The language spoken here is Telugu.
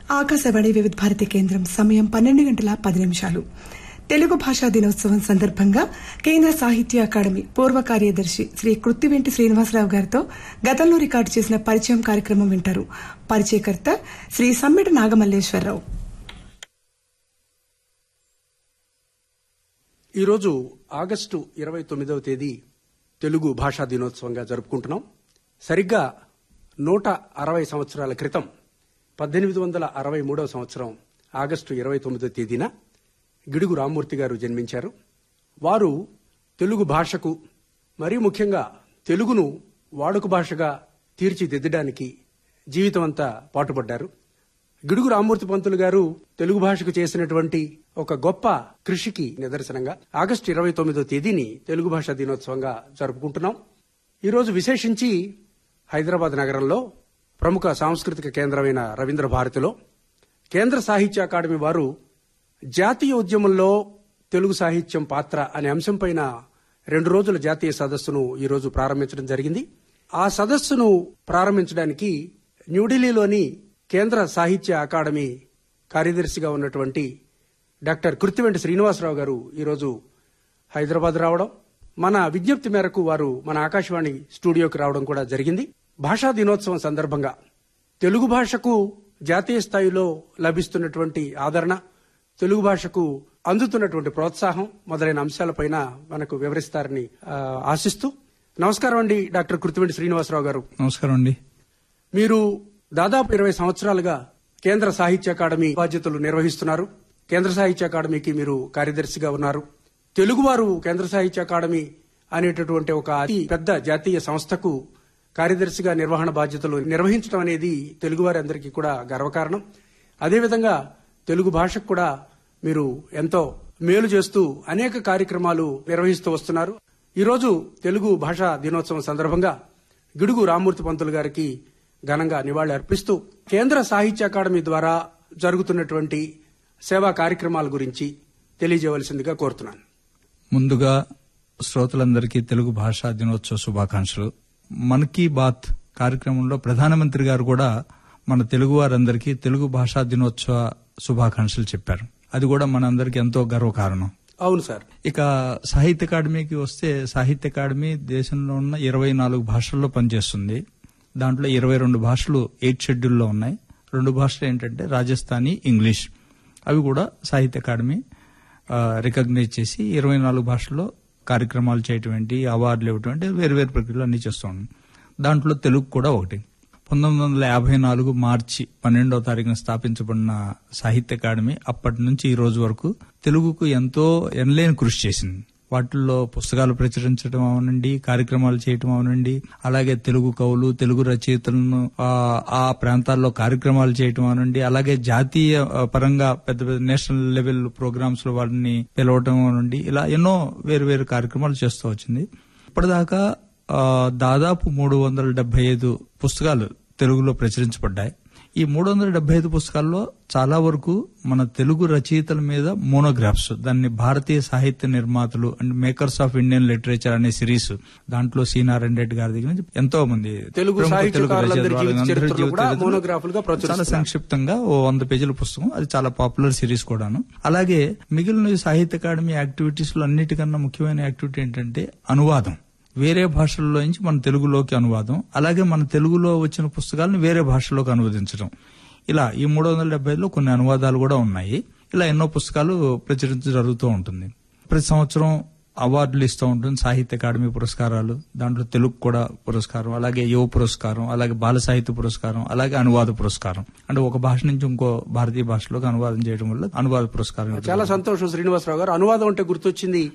ఆకాశవాణి వివిధ భారతి కేంద్రం సమయం పన్నెండు గంటల పది నిమిషాలు తెలుగు భాషా దినోత్సవం సందర్భంగా కేంద్ర సాహిత్య అకాడమీ పూర్వ కార్యదర్శి శ్రీ కృత్తివెంటి శ్రీనివాసరావు గారితో గతంలో రికార్డు చేసిన పరిచయం కార్యక్రమం వింటారు పరిచయకర్త శ్రీ సమ్మెట నాగమల్లేశ్వరరావు ఈరోజు ఆగస్టు ఇరవై తొమ్మిదవ తేదీ తెలుగు భాషా దినోత్సవంగా జరుపుకుంటున్నాం సరిగ్గా నూట అరవై సంవత్సరాల క్రితం పద్దెనిమిది వందల అరవై మూడవ సంవత్సరం ఆగస్టు ఇరవై తొమ్మిదవ తేదీన గిడుగు రామ్మూర్తి గారు జన్మించారు వారు తెలుగు భాషకు మరీ ముఖ్యంగా తెలుగును వాడుక భాషగా తీర్చిదిద్దడానికి జీవితమంతా పాటుపడ్డారు గిడుగు రామ్మూర్తి పంతులు గారు తెలుగు భాషకు చేసినటువంటి ఒక గొప్ప కృషికి నిదర్శనంగా ఆగస్టు ఇరవై తొమ్మిదో తేదీని తెలుగు భాషా దినోత్సవంగా జరుపుకుంటున్నాం ఈరోజు విశేషించి హైదరాబాద్ నగరంలో ప్రముఖ సాంస్కృతిక కేంద్రమైన రవీంద్ర భారతిలో కేంద్ర సాహిత్య అకాడమీ వారు జాతీయ ఉద్యమంలో తెలుగు సాహిత్యం పాత్ర అనే అంశంపైన రెండు రోజుల జాతీయ సదస్సును ఈరోజు ప్రారంభించడం జరిగింది ఆ సదస్సును ప్రారంభించడానికి న్యూఢిల్లీలోని కేంద్ర సాహిత్య అకాడమీ కార్యదర్శిగా ఉన్నటువంటి డాక్టర్ కృత్తివెంటి శ్రీనివాసరావు గారు ఈరోజు హైదరాబాద్ రావడం మన విజ్ఞప్తి మేరకు వారు మన ఆకాశవాణి స్టూడియోకి రావడం కూడా జరిగింది భాషా దినోత్సవం సందర్భంగా తెలుగు భాషకు జాతీయ స్థాయిలో లభిస్తున్నటువంటి ఆదరణ తెలుగు భాషకు అందుతున్నటువంటి ప్రోత్సాహం మొదలైన అంశాలపైన మనకు వివరిస్తారని ఆ, ఆశిస్తూ నమస్కారం అండి డాక్టర్ కృత్తివెంటి శ్రీనివాసరావు గారు నమస్కారం అండి మీరు దాదాపు ఇరవై సంవత్సరాలుగా కేంద్ర సాహిత్య అకాడమీ బాధ్యతలు నిర్వహిస్తున్నారు కేంద్ర సాహిత్య అకాడమీకి మీరు కార్యదర్శిగా ఉన్నారు తెలుగువారు కేంద్ర సాహిత్య అకాడమీ అనేటటువంటి ఒక అతి పెద్ద జాతీయ సంస్థకు కార్యదర్శిగా నిర్వహణ బాధ్యతలు నిర్వహించడం అనేది తెలుగువారి అందరికీ కూడా గర్వకారణం అదేవిధంగా తెలుగు భాషకు కూడా మీరు ఎంతో మేలు చేస్తూ అనేక కార్యక్రమాలు నిర్వహిస్తూ వస్తున్నారు ఈరోజు తెలుగు భాషా దినోత్సవం సందర్భంగా గిడుగు రామ్మూర్తి పంతులు గారికి ఘనంగా నివాళి అర్పిస్తూ కేంద్ర సాహిత్య అకాడమీ ద్వారా జరుగుతున్నటువంటి సేవా కార్యక్రమాల గురించి తెలియజేయవలసిందిగా కోరుతున్నాను ముందుగా శ్రోతలందరికీ తెలుగు భాషా దినోత్సవ శుభాకాంక్షలు మన్ కీ బాత్ కార్యక్రమంలో ప్రధానమంత్రి గారు కూడా మన తెలుగు వారందరికీ తెలుగు భాషా దినోత్సవ శుభాకాంక్షలు చెప్పారు అది కూడా మనందరికీ ఎంతో గర్వకారణం అవును సార్ ఇక సాహిత్య అకాడమీకి వస్తే సాహిత్య అకాడమీ దేశంలో ఉన్న ఇరవై నాలుగు భాషల్లో పనిచేస్తుంది దాంట్లో ఇరవై రెండు భాషలు ఎయిట్ షెడ్యూల్లో ఉన్నాయి రెండు భాషలు ఏంటంటే రాజస్థానీ ఇంగ్లీష్ అవి కూడా సాహిత్య అకాడమీ రికగ్నైజ్ చేసి ఇరవై నాలుగు భాషల్లో కార్యక్రమాలు చేయటం ఏంటి అవార్డులు ఇవ్వటం అంటే వేరు వేరు ప్రక్రియలు అన్ని చేస్తూ ఉన్నాం దాంట్లో తెలుగు కూడా ఒకటి పంతొమ్మిది వందల యాభై నాలుగు మార్చి పన్నెండవ తారీఖున స్థాపించబడిన సాహిత్య అకాడమీ అప్పటి నుంచి ఈ రోజు వరకు తెలుగుకు ఎంతో ఎనలేని కృషి చేసింది వాటిల్లో పుస్తకాలు ప్రచురించడం అవనండి కార్యక్రమాలు చేయటం అవనండి అలాగే తెలుగు కవులు తెలుగు రచయితలను ఆ, ఆ ప్రాంతాల్లో కార్యక్రమాలు చేయటం అవనండి అలాగే జాతీయ ఆ, పరంగా పెద్ద పెద్ద నేషనల్ లెవెల్ ప్రోగ్రామ్స్ లో వాటిని పిలవటం అవనండి ఇలా ఎన్నో వేరు వేరు కార్యక్రమాలు చేస్తూ వచ్చింది ఇప్పటిదాకా ఆ, దాదాపు మూడు వందల డెబ్బై ఐదు పుస్తకాలు తెలుగులో ప్రచురించబడ్డాయి ఈ మూడు వందల డెబ్బై ఐదు పుస్తకాల్లో చాలా వరకు మన తెలుగు రచయితల మీద మోనోగ్రాఫ్స్ దాన్ని భారతీయ సాహిత్య నిర్మాతలు and makers of Indian literature అనే సిరీస్ దాంట్లో సి నారాయణ రెడ్డి గారి దగ్గర నుంచి ఎంతో మంది తెలుగు ప్రముఖ సాహిత్యకారులందరి రచయితలు, జీవిత వాళ్ళందరి చరిత్రలు జీవిత కూడా చరిత్రలు మోనోగ్రాఫ్లుగా చాలా ప్రచురిస్తున్నారు. సంక్షిప్తంగా ఓ వంద పేజీల పుస్తకం అది చాలా పాపులర్ సిరీస్ కూడాను అలాగే మిగిలిన ఈ సాహిత్య అకాడమీ యాక్టివిటీస్ లో అన్నిటికన్నా ముఖ్యమైన యాక్టివిటీ ఏంటంటే అనువాదం వేరే భాషల్లో నుంచి మన తెలుగులోకి అనువాదం అలాగే మన తెలుగులో వచ్చిన పుస్తకాలను వేరే భాషలోకి అనువదించడం ఇలా ఈ మూడు వందల డెబ్బైలో కొన్ని అనువాదాలు కూడా ఉన్నాయి ఇలా ఎన్నో పుస్తకాలు ప్రచురించడం జరుగుతూ ఉంటుంది ప్రతి సంవత్సరం అవార్డులు ఇస్తూ ఉంటుంది సాహిత్య అకాడమీ పురస్కారాలు దాంట్లో తెలుగు కూడా పురస్కారం అలాగే యువ పురస్కారం అలాగే బాల సాహిత్య పురస్కారం అలాగే అనువాద పురస్కారం అంటే ఒక భాష నుంచి ఇంకో భారతీయ భాషలోకి అనువాదం చేయడం వల్ల అనువాద పురస్కారం చాలా సంతోషం శ్రీనివాసరావు గారు అనువాదం అంటే గుర్తొచ్చింది